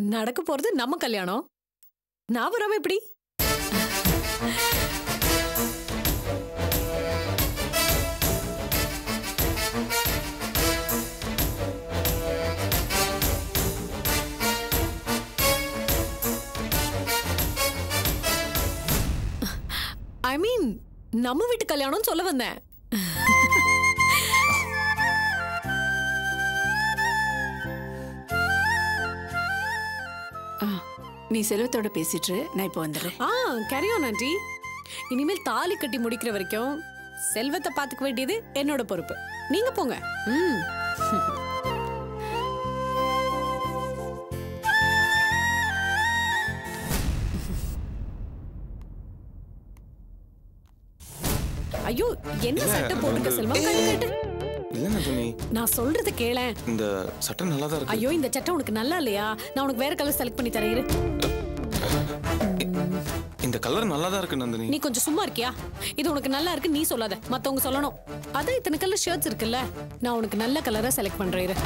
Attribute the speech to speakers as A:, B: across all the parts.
A: நடக்க போறது நம்ம கல்யாணம் நான் வராம எப்படி ஐ மீன் நம்ம வீட்டு கல்யாணம்னு சொல்ல வந்தேன்
B: ஆ, நீ செல்வத்தோட பேசிட்டு இரு, நான் இப்போ வந்துடுறேன்
A: ஆ கேரி ஆன் ஆண்டி இனிமேல் தாலி கட்டி முடிக்கிற வரைக்கும் செல்வத்தை பார்த்துக்க வேண்டியது என்னோட பொறுப்பு நீங்க போங்க ம் ஐயோ என்ன சட்டை போட்டுக்க செல்வம் கட்டு கட்டு
C: இல்ல நந்தினி
A: நான் சொல்றது கேளேன்
C: இந்த சட்டை நல்லா தான் இருக்கு
A: ஐயோ இந்த சட்டை உனக்கு நல்லா இல்லையா நான் உனக்கு வேற கலர் செலக்ட் பண்ணி தரேன் இரு.
C: இந்த கலர் நல்லா தான் இருக்கு நந்தினி
A: நீ கொஞ்சம் சும்மா இருக்கியா இது உனக்கு நல்லா இருக்கு நீ சொல்லாத மத்தவங்க சொல்லணும் அதான் இத்தனை கலர் ஷர்ட்ஸ் இருக்குல்ல நான் உனக்கு நல்ல கலரா செலக்ட் பண்றேன் இரு.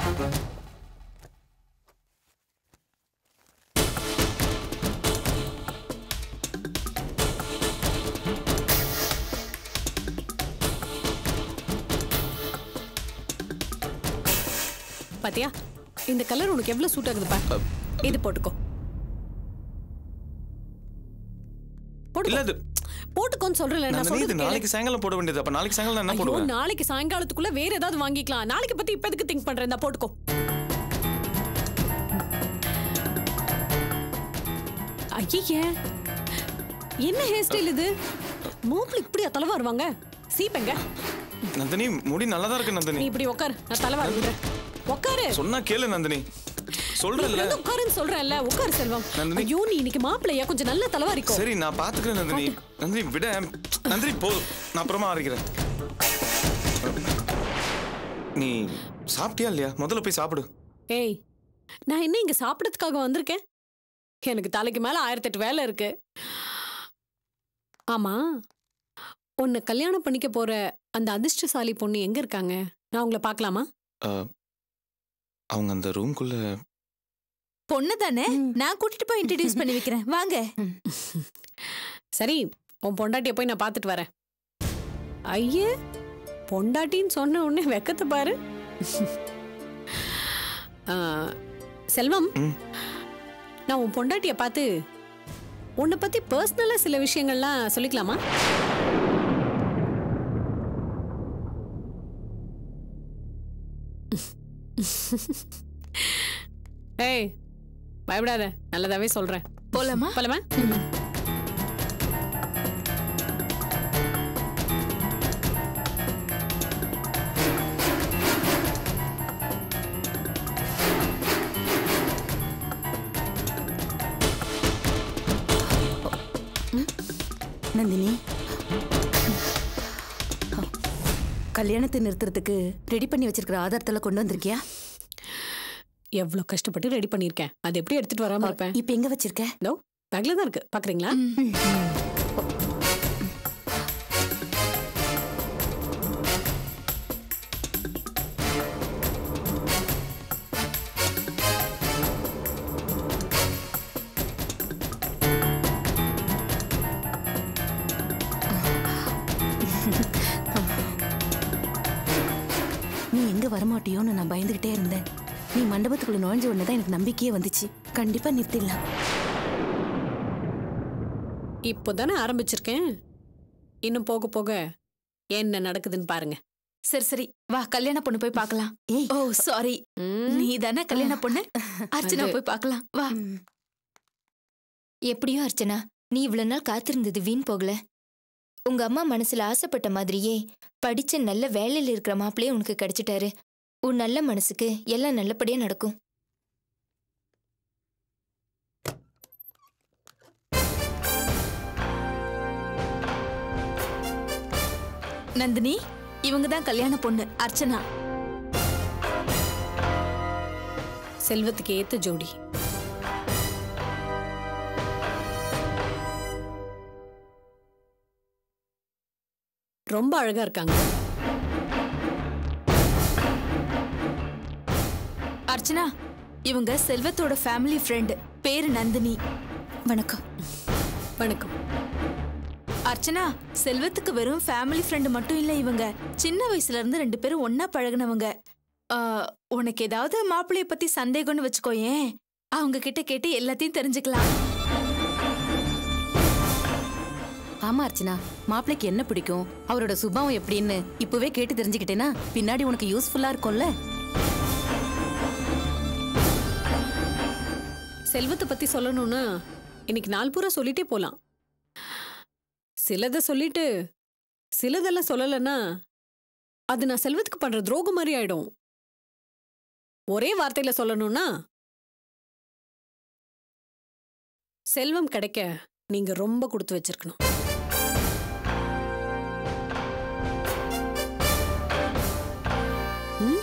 A: பாத்தியா இந்த கலர் உனக்கு எவ்வளவு சூட் ஆகுது பா இது போட்டுக்கோ
C: இல்ல
A: போட்டுக்கோ
C: இது
A: போட்டுக்கோன்னு சொல்றேன்ல நான்
C: நந்தினி இது
A: சொல்றது கேளு.
C: நாளைக்கு சாயங்காலம் போட வேண்டியது அப்ப நாளைக்கு சாயங்காலம் நான் என்ன
A: ஐயோ
C: போடுவேன்
A: நாளைக்கு சாயங்காலத்துக்குள்ள வேற ஏதாவது வாங்கிக்கலாம் நாளைக்கு பத்தி இப்ப எதுக்கு திங்க் பண்றேன் இந்தா போட்டுக்கோ ஐயே என்ன ஹேர் ஸ்டைல் இது மூக்குல இப்படியா தலைவா வருவாங்க சீப்பெங்க
C: நந்தினி முடி நல்லா தான் இருக்கு
A: நீ
C: நந்தினி
A: இப்படி உட்காரு நான் தலைவா விடுறேன் உட்காரு
C: சொன்னா கேளு நந்தினி
A: நீ
C: சொல்றேன்ல
A: வந்து உட்காருன்னு சொல்றேன்ல உட்காரு செல்வம்
C: நந்தினி.
A: ஐயோ நீ இன்னைக்கு மாப்பிள்ளையா கொஞ்சம் நல்ல தலைவா இருக்கும்
C: சரி நான் பாத்துக்கிறேன் நந்தினி நந்தினி விட நந்தினி போ நான் அப்புறமா அரைக்கிறேன் நீ சாப்பிட்டியா இல்லையா முதல்ல போய் சாப்பிடு
A: ஏய் நான் என்ன இங்க சாப்பிடறதுக்காக வந்திருக்கேன் எனக்கு தலைக்கு மேல ஆயிரத்தெட்டு வேலை இருக்கு ஆமா உன்னை கல்யாணம் பண்ணிக்க போற அந்த அதிர்ஷ்டசாலி பொண்ணு எங்க இருக்காங்க நான் உங்களை பார்க்கலாமா
C: அஹ், அவங்க அந்த ரூம்குள்ள
D: பொண்ணு தானே நான் கூட்டிட்டு போய் இன்ட்ரடியூஸ் பண்ணி வைக்கிறேன் வாங்க
A: சரி உன் பொண்டாட்டிய போய் நான் பார்த்துட்டு வரேன் ஐயே பொண்டாட்டின்னு சொன்ன உடனே வெக்கத்தை பாரு ஆ, செல்வம்
C: ம்.
A: நான் உன் பொண்டாட்டிய பார்த்து உன்னை பத்தி பர்சனலா சில விஷயங்கள்லாம் சொல்லிக்கலாமா ஏய் பயப்படாத நல்லதாவே சொல்றேன்
D: போலாமா
A: போலாமா
D: நந்தினி கல்யாணத்தை நிறுத்துறதுக்கு ரெடி பண்ணி வச்சிருக்கிற ஆதாரத்தெல்லாம் கொண்டு வந்திருக்கியா
A: எவ்வளவு கஷ்டப்பட்டு ரெடி பண்ணிருக்கேன் அது எப்படி எடுத்துட்டு வராம இருப்பேன்
D: இப்ப எங்க வச்சிருக்க
A: இதோ பேக்ல தான் இருக்கு பாக்குறீங்களா
D: நீ எங்க வரமாட்டியோன்னு நான் பயந்துகிட்டே இருந்தேன் நீ மண்டபத்துக்குள்ள நுழைஞ்ச உடனே தான் எனக்கு நம்பிக்கையே வந்துச்சு கண்டிப்பா நிறுத்திடலாம்
A: இப்போதானே ஆரம்பிச்சிருக்கேன் இன்னும் போக போக என்ன நடக்குதுன்னு பாருங்க
E: சரி சரி வா கல்யாண பொண்ணு போய் பார்க்கலாம்
D: ஏய்
E: ஓ சாரி
A: ம்.
E: நீ தானே கல்யாண பொண்ணு அர்ச்சனா
A: அது-
E: போய் பார்க்கலாம் வா
F: எப்படியோ அர்ச்சனா நீ இவ்வளவு நாள் காத்திருந்தது வீண் போகல உங்க அம்மா மனசுல ஆசைப்பட்ட மாதிரியே படிச்ச நல்ல வேலையில இருக்கிற மாப்பிளையே உனக்கு கிடைச்சிட்டாரு உன் நல்ல மனசுக்கு எல்லாம் நல்லபடியா நடக்கும்
E: நந்தினி இவங்க தான் கல்யாண பொண்ணு அர்ச்சனா
A: செல்வத்துக்கு ஏத்த ஜோடி ரொம்ப அழகா இருக்காங்க
E: அர்ச்சனா இவங்க செல்வத்தோட ஃபேமிலி ஃப்ரெண்ட் பேரு நந்தினி
D: வணக்கம்
A: வணக்கம்
E: அர்ச்சனா செல்வத்துக்கு வெறும் ஃபேமிலி ஃப்ரெண்டு மட்டும் இல்ல இவங்க சின்ன வயசுல இருந்து ரெண்டு பேரும் ஒண்ணா பழகுனவங்க ஆ, உனக்கு ஏதாவது மாப்பிள்ளைய பத்தி சந்தேகம்னு வச்சுக்கோயேன் அவங்க கிட்ட கேட்டு எல்லாத்தையும் தெரிஞ்சுக்கலாம்
D: ஆமா அர்ச்சனா மாப்பிளைக்கு என்ன பிடிக்கும் அவரோட சுபாவம் எப்படின்னு இப்பவே கேட்டு தெரிஞ்சுக்கிட்டேன்னா பின்னாடி உனக்கு யூஸ்ஃபுல்லா இருக்கும்ல
A: செல்வத்தை பத்தி சொல்லணும்னா இன்னைக்கு நாள் பூரா சொல்லிட்டே போலாம் சிலதை சொல்லிட்டு சிலதெல்லாம் சொல்லலைன்னா அது நான் செல்வத்துக்கு பண்ற துரோகம் மாதிரி ஆயிடும் ஒரே வார்த்தையில சொல்லணும்னா செல்வம் கிடைக்க நீங்க ரொம்ப கொடுத்து வச்சிருக்கணும் ம்?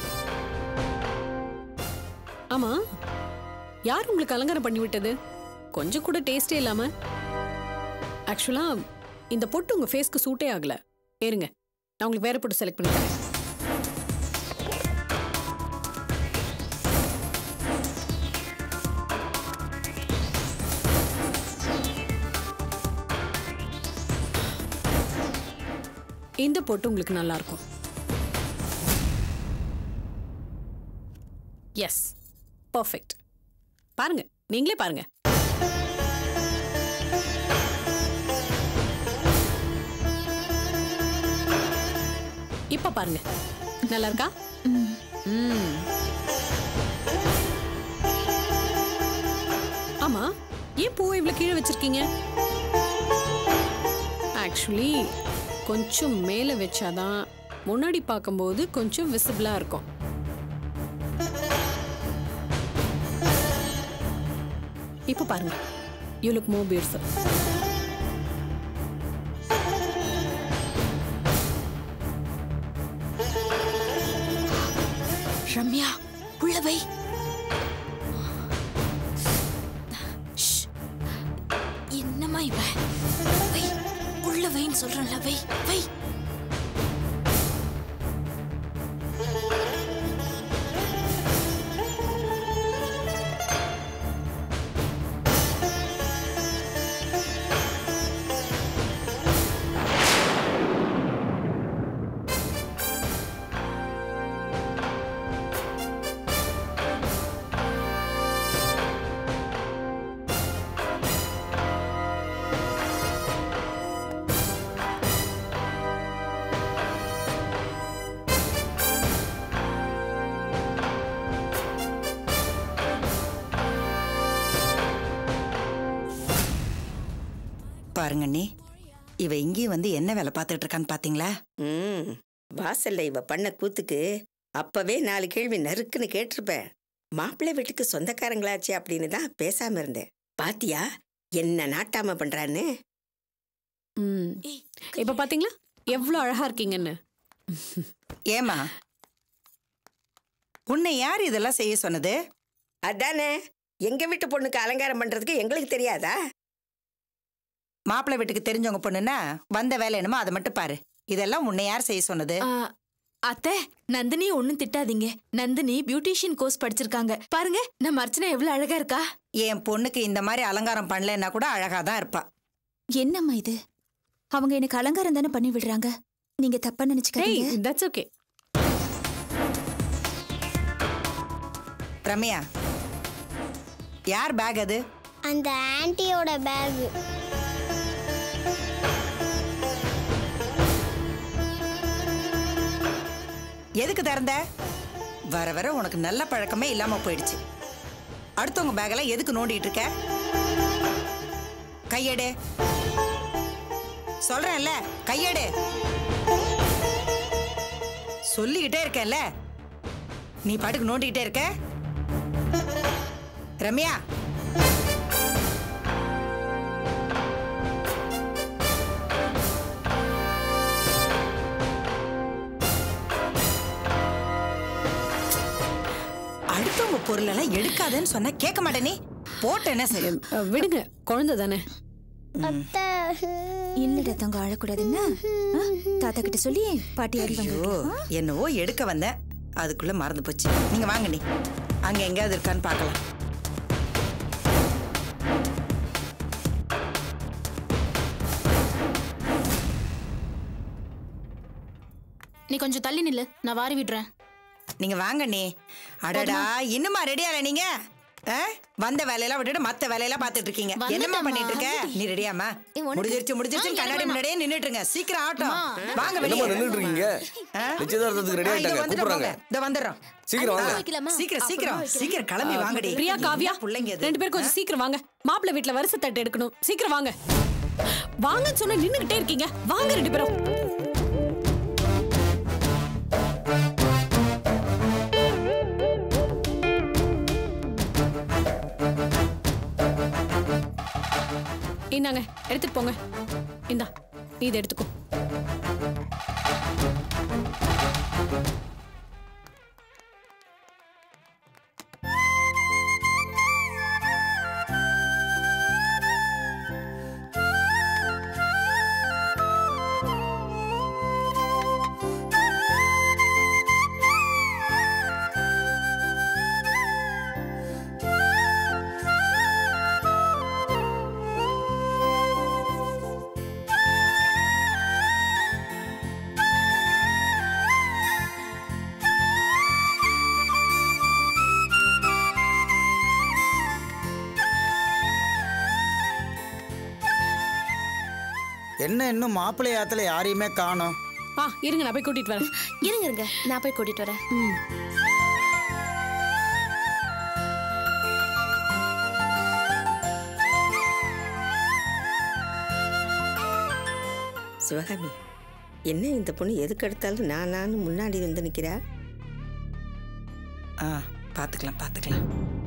A: ஆமா யார் உங்களுக்கு அலங்காரம் பண்ணி விட்டது கொஞ்சம் கூட டேஸ்டே இல்லாம ஆக்சுவலா இந்த பொட்டு உங்க ஃபேஸ்க்கு சூட்டே ஆகல ஏறுங்க நான் உங்களுக்கு வேற பொட்டு செலக்ட் பண்ணி தரேன் இந்த பொட்டு உங்களுக்கு நல்லா இருக்கும் எஸ் பர்ஃபெக்ட் பாருங்க நீங்களே பாருங்க இப்ப பாருங்க நல்லா இருக்கா ம். ஆமா ஏன் பூவை இவ்வளவு கீழே வச்சிருக்கீங்க ஆக்சுவலி கொஞ்சம் மேலே வச்சாதான் முன்னாடி பார்க்கும்போது கொஞ்சம் விசிபிளா இருக்கும் இப்போ பாருங்க you look more beautiful
E: Ramya உள்ள வை ஷ். என்னம்மா இவ வை உள்ள வைன்னு சொல்றேன்ல வை வை
G: பாருங்க அண்ணி இவ இங்கேயும் வந்து என்ன வேலை பார்த்துட்டு இருக்கான்னு பாத்தீங்களா
H: ம் வாசல்ல இவ பண்ண கூத்துக்கு அப்பவே நாலு கேள்வி நறுக்குன்னு கேட்டிருப்பேன் மாப்பிள்ளை வீட்டுக்கு சொந்தக்காரங்களாச்சே அப்படின்னு தான் பேசாம இருந்தேன் பாத்தியா என்ன நாட்டாம பண்றான்னு
A: ம் இப்போ பாத்தீங்களா எவ்வளோ அழகா இருக்கீங்கன்னு
G: ஏமா உன்னை யார் இதெல்லாம் செய்ய சொன்னது
H: அதானே எங்க வீட்டு பொண்ணுக்கு அலங்காரம் பண்றதுக்கு எங்களுக்கு தெரியாதா
G: மாப்பிள்ளை வீட்டுக்கு தெரிஞ்சவங்க பொண்ணுன்னா வந்த வேலை என்னமோ அதை மட்டும் பாரு இதெல்லாம் உன்னை யார் செய்ய சொன்னது
E: ஆ, அத்தை நந்தினி ஒண்ணும் திட்டாதீங்க நந்தினி பியூட்டிஷியன் கோர்ஸ் படிச்சிருக்காங்க பாருங்க நம்ம அர்ச்சனா எவ்வளவு அழகா இருக்கா
G: என் பொண்ணுக்கு இந்த மாதிரி அலங்காரம் பண்ணலைன்னா கூட அழகா தான் இருப்பா
D: என்னம்மா இது அவங்க எனக்கு அலங்காரம் தானே பண்ணி விடுறாங்க நீங்க தப்பா
A: ஹேய்
D: நினைச்சுக்காதீங்க
A: தட்ஸ் ஓகே
G: ரம்யா யார் பேக் அது
I: அந்த ஆன்ட்டியோட பேகு
G: எதுக்கு திறந்த வர வர உனக்கு நல்ல பழக்கமே இல்லாம போயிடுச்சு அடுத்தவங்க பேக்கெல்லாம் எதுக்கு நோண்டிட்டு இருக்க கையெடு சொல்றேன்ல கையெடு சொல்லிக்கிட்டே இருக்கேன்ல நீ பாட்டுக்கு நோண்டிக்கிட்டே இருக்க ரம்யா அடுத்தவங்க பொருள் எல்லாம் எடுக்காதேன்னு சொன்னா கேட்க மாட்டே நீ போட்ட என்ன செய்யும்
A: அஹ், விடுங்க குழந்தை தானே
I: அத்தை
D: இல்லடா தங்க அழக்கூடாதுன்னு ஆ, தாத்தா கிட்ட சொல்லி பாட்டி அடி
G: ஐயோ
D: வாங்க
G: என்னவோ எடுக்க வந்தேன் அதுக்குள்ள மறந்து போச்சு நீங்க வாங்க நீ அங்க எங்கேயாவது இருக்கான்னு பார்க்கலாம்
J: நீ கொஞ்சம் தள்ளி நில்லு நான் வாரி விடுறேன்
G: நீங்க வாங்க நீ அடடா இன்னுமா ரெடியால நீங்க ஆ? வந்த வேலையெல்லாம் விட்டுட்டு மத்த வேலையெல்லாம் பார்த்துட்டு இருக்கீங்க என்னம்மா
J: வந்துட்டேம்மா.
G: பண்ணிட்டு இருக்க நீ ரெடியாமா முடிஞ்சிருச்சு முடிஞ்சிருச்சு கண்ணாடி முன்னாடியே நின்னுட்டுருங்க சீக்கிரம் ஆட்டம் வாங்க வெளியே
K: என்னம்மா நின்னுட்டு இருக்கீங்க
G: ஆ?
K: நிச்சயதார்த்தத்துக்கு ரெடி
G: ஆ, இதோ
K: ஆயிட்டாங்க
G: வந்துடுறோம்,
K: கூப்பிடுறாங்க
G: போங்க. இதோ வந்துடுறோம்
K: சீக்கிரம் வாங்க.
G: ஆ, சீக்கிரம் சீக்கிரம் சீக்கிரம் கிளம்பி வாங்கடி
A: பிரியா காவியா
G: பிள்ளைங்க இது.
A: ரெண்டு பேரும் கொஞ்சம் சீக்கிரம் வாங்க மாப்பிள்ளை வீட்ல வரிசை தட்டு எடுக்கணும் சீக்கிரம் வாங்க வாங்கன்னு சொன்னா நின்னுகிட்டே இருக்கீங்க வாங்க ரெண்டு பேரும் இந்தாங்க எடுத்துட்டு போங்க இந்தா நீ இதை எடுத்துக்கோ
L: என்ன இன்னும் மாப்பிள்ளை ஆத்துல யாரையுமே காணோம்
A: ஆ இருங்க நான் போய் கூட்டிட்டு வரேன்
J: இருங்க இருங்க நான் போய் கூட்டிட்டு வரேன்
H: சிவகாமி என்ன இந்த பொண்ணு எதுக்கு எடுத்தாலும் நான் நான் முன்னாடி வந்து நிற்கிறா
G: ஆ பார்த்துக்கலாம் பார்த்துக்கலாம்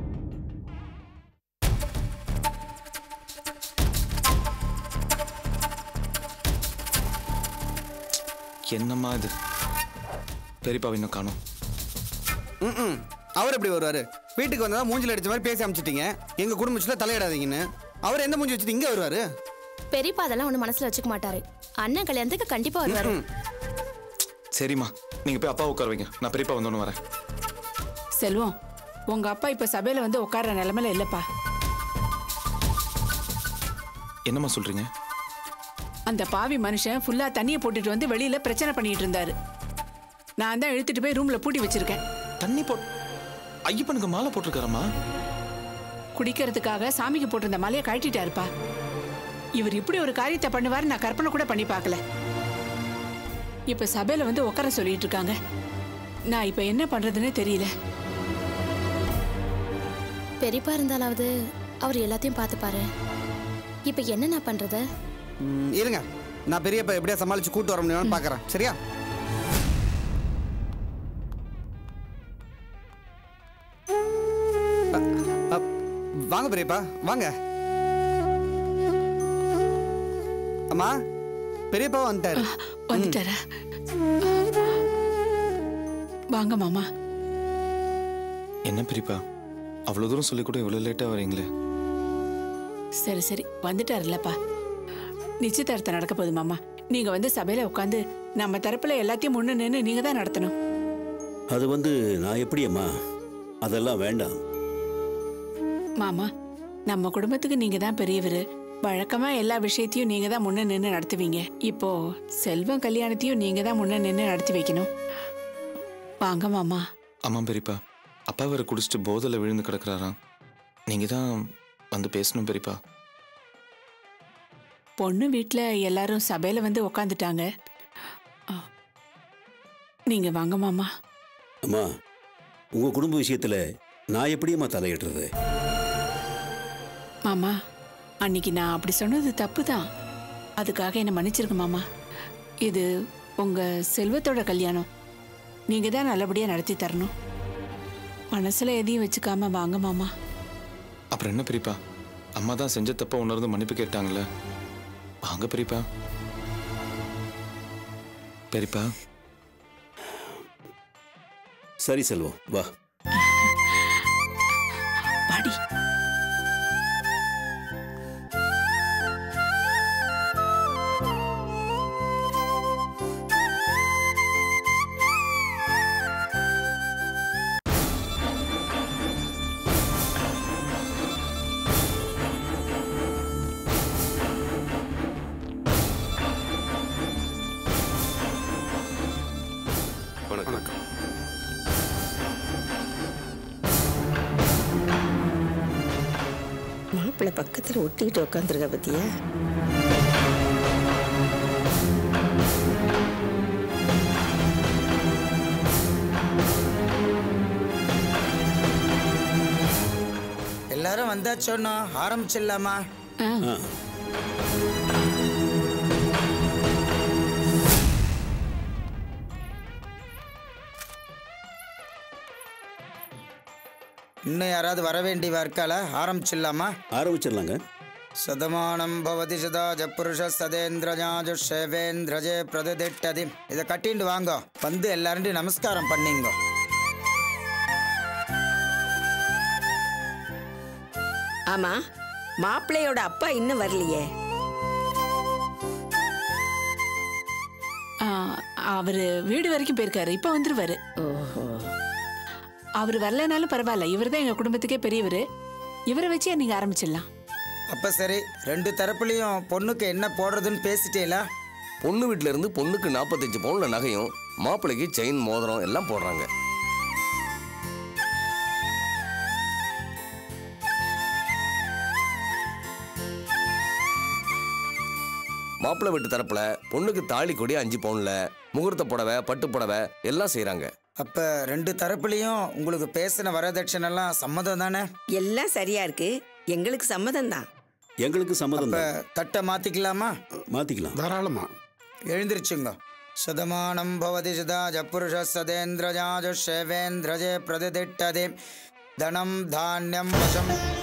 C: என்னம்மா இது பெரியப்பாவை இன்னும் காணும்
K: ம் அவர் எப்படி வருவாரு வீட்டுக்கு வந்தா மூஞ்சில அடிச்ச மாதிரி பேசி அமிச்சிட்டீங்க எங்க குடும்பத்துல தலையிடாதீங்கன்னு அவர் எந்த மூஞ்சி வச்சுட்டு இங்க வருவாரு
J: பெரியப்பா அதெல்லாம் ஒண்ணு மனசுல வச்சுக்க மாட்டாரு அண்ணன் கல்யாணத்துக்கு கண்டிப்பா வருவாரு
C: சரிம்மா நீங்க போய் அப்பா உட்கார வைங்க நான் பெரியப்பா வந்தோன்னு வரேன்
B: செல்வம் உங்க அப்பா இப்ப சபையில வந்து உட்கார்ற நிலைமையில இல்லப்பா
C: என்னம்மா சொல்றீங்க
B: அந்த பாவி மனுஷன் ஃபுல்லா தண்ணியை போட்டுட்டு வந்து வெளியில பிரச்சனை பண்ணிட்டு இருந்தாரு நான் தான் இழுத்துட்டு போய் ரூம்ல பூட்டி வச்சிருக்கேன்
C: தண்ணி போட் ஐயப்பனுக்கு மாலை போட்டிருக்காரம்மா
B: குடிக்கிறதுக்காக சாமிக்கு போட்டிருந்த மாலையை கழட்டிட்டாருப்பா இவர் இப்படி ஒரு காரியத்தை பண்ணுவாரு நான் கற்பனை கூட பண்ணி பார்க்கல இப்ப சபையில வந்து உட்கார சொல்லிட்டு இருக்காங்க நான் இப்ப என்ன பண்றதுன்னு தெரியல
J: பெரியப்பா இருந்தாலாவது அவர் எல்லாத்தையும் பார்த்துப்பாரு இப்ப என்ன நான் பண்றது
K: ம், இருங்க நான் பெரியப்பா எப்படியா சமாளிச்சு கூட்டு வர முடியும்னு பாக்குறேன் சரியா அ, அ, வாங்க பெரியப்பா வாங்க அம்மா பெரியப்பா வந்துட்டாரு
B: வந்துட்டாரா வாங்க மாமா
C: என்ன பெரியப்பா அவ்வளவு தூரம் சொல்லி கூட இவ்வளவு லேட்டா வரீங்களே
B: சரி சரி வந்துட்டாருல்லப்பா நிச்சயதார்த்தம் நடக்க போகுது மாமா நீங்க வந்து சபையில உட்காந்து நம்ம தரப்புல எல்லாத்தையும் முன்ன நின்று நீங்க தான் நடத்தணும்
M: அது வந்து நான் எப்படி அம்மா அதெல்லாம் வேண்டாம்
B: மாமா நம்ம குடும்பத்துக்கு நீங்க தான் பெரியவர் வழக்கமா எல்லா விஷயத்தையும் நீங்க தான் முன்ன நின்று நடத்துவீங்க இப்போ செல்வம் கல்யாணத்தையும் நீங்க தான் முன்ன நின்று நடத்தி வைக்கணும் வாங்க மாமா
C: ஆமா பெரியப்பா அப்பா வேற குடிச்சிட்டு போதையில விழுந்து கிடக்குறாராம் நீங்க தான் வந்து பேசணும் பெரியப்பா
B: பொண்ணு வீட்டில் எல்லாரும் சபையில வந்து உக்காந்துட்டாங்க ஆ. நீங்க வாங்க மாமா
M: அம்மா உங்க குடும்ப விஷயத்துல நான் எப்படியம்மா தலையிடுறது
B: மாமா அன்னைக்கு நான் அப்படி சொன்னது தப்பு தான் அதுக்காக என்னை மன்னிச்சிருங்க மாமா இது உங்க செல்வத்தோட கல்யாணம் நீங்க தான் நல்லபடியா நடத்தி தரணும் மனசுல எதையும் வச்சுக்காம வாங்க மாமா
C: அப்புறம் என்ன பெரியப்பா அம்மா தான் செஞ்ச தப்ப உணர்ந்து மன்னிப்பு கேட்டாங்கல்ல வாங்க பெரியப்பா பெரியப்பா
M: சரி செல்வம் வா
B: பாடி
H: மாப்பிள்ளை பக்கத்துல ஒட்டிக்கிட்டு உட்காந்துருக்க பத்தியா
L: எல்லாரும் வந்தாச்சோன்னா ஆரம்பிச்சிடலாமா
B: ஆ
L: இன்னும் யாராவது வர வேண்டியவா இருக்காளா ஆரம்பிச்சிடலாமா
M: ஆரம்பிச்சிடலாங்க
L: சதமானம் பவதி சதா ஜப்புருஷ சதேந்திரஜாஜு ஷேவேந்திரஜே பிரதிதிட்டதி இதை கட்டிண்டு வாங்க வந்து எல்லாரும் நமஸ்காரம் பண்ணிங்க
H: ஆமா மாப்பிள்ளையோட அப்பா இன்னும் வரலையே
B: ஆ, அவரு வீடு வரைக்கும் போயிருக்காரு இப்ப வந்துருவாரு
H: ஓஹோ
B: அவர் வரலனாலும் பரவாயில்ல இவர் தான் எங்க குடும்பத்துக்கே பெரியவர் இவரை வச்சே நீங்க ஆரம்பிச்சிடலாம்
L: அப்ப சரி ரெண்டு தரப்புலையும் பொண்ணுக்கு என்ன போடுறதுன்னு பேசிட்டேலா
N: பொண்ணு வீட்ல இருந்து பொண்ணுக்கு நாற்பத்தஞ்சு பவுன்ல நகையும் மாப்பிள்ளைக்கு செயின் மோதிரம் எல்லாம் போடுறாங்க மாப்பிள்ளை வீட்டு தரப்புல பொண்ணுக்கு தாலி கொடி அஞ்சு பவுன்ல முகூர்த்த புடவை பட்டு புடவை எல்லாம் செய்றாங்க
L: அப்ப ரெண்டு தரப்புலையும் உங்களுக்கு பேசின வரதட்சணெல்லாம் சம்மதம் தானே
H: எல்லாம் சரியா இருக்கு எங்களுக்கு சம்மதம் தான்
M: எங்களுக்கு சம்மதம்
L: அப்ப
M: தான்
L: தட்டை மாத்திக்கலாமா
M: மாத்திக்கலாம்
O: தாராளமா
L: எழுந்திருச்சுங்க சதமானம் பவதி சதா ஜப்புருஷ சதேந்திரஜாஜு ஷேவேந்திரஜே பிரதிதிட்டதி தனம் தானியம் வசம்